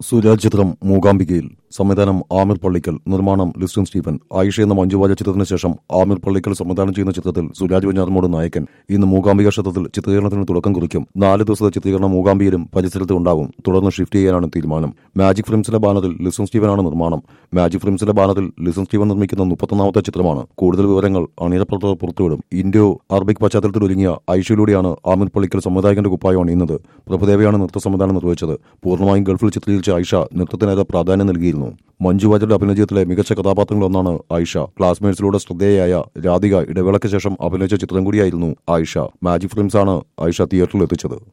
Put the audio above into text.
സുരാജ് ചിത്രം മൂകാംബികയിൽ സംവിധാനം ആമിർ പള്ളിക്കൽ നിർമ്മാണം ലിസ്റ്റൻ സ്റ്റീഫൻ ആയിഷ എന്ന മഞ്ജുവാജ ചിത്രത്തിന് ശേഷം ആമിർ പള്ളിക്കൽ സംവിധാനം ചെയ്യുന്ന ചിത്രത്തിൽ സുരാജ് വെഞ്ഞാറമോട് നായകൻ ഇന്ന് മൂകാംബിക ക്ഷേത്രത്തിൽ ചിത്രീകരണത്തിന് തുടക്കം കുറിക്കും നാല് ദിവസത്തെ ചിത്രീകരണം മൂകാംബിയിലും പരിസരത്തും ഉണ്ടാവും തുടർന്ന് ഷിഫ്റ്റ് ചെയ്യാനാണ് തീരുമാനം മാജിക് ഫിലിംസിന്റെ ബാനറിൽ ലിസ്റ്റൻ സ്റ്റീഫനാണ് നിർമ്മാണം മാജിക് ഫിലിംസിന്റെ ബാനറിൽ ലിസ്റ്റൻ സ്റ്റീഫൻ നിർമ്മിക്കുന്ന മുപ്പത്തൊന്നാമത്തെ ചിത്രമാണ് കൂടുതൽ വിവരങ്ങൾ അണിയറപ്രവർത്തകർ പുറത്തുവിടും ഇന്ത്യോ അറബിക് പശ്ചാത്തലത്തിൽ ഒരുങ്ങിയ ഐഷയിലൂടെയാണ് ആമിർ പള്ളിക്കൽ സംവിധായകന്റെ കുപ്പായം അണിയുന്നത് പ്രഭുദേവയാണ് നൃത്ത സംവിധാനം നിർവഹിച്ചത് പൂർണ്ണമായും ഗൾഫിൽ ചിത്രീകരിച്ച ഐഷ നൃത്തത്തിനേറെ പ്രാധാന്യം നൽകിയിരുന്നു മഞ്ജു വാര്യരുടെ അഭിനയത്തിലെ മികച്ച കഥാപാത്രങ്ങളൊന്നാണ് ആയിഷ ക്ലാസ്മേറ്റ്സിലൂടെ ശ്രദ്ധേയയായ രാധിക ഇടവേളയ്ക്ക് ശേഷം അഭിനയിച്ച ചിത്രം കൂടിയായിരുന്നു ആയിഷ മാജിക് ഫിലിംസാണ് ആയിഷ തിയേറ്ററിൽ എത്തിച്ചത്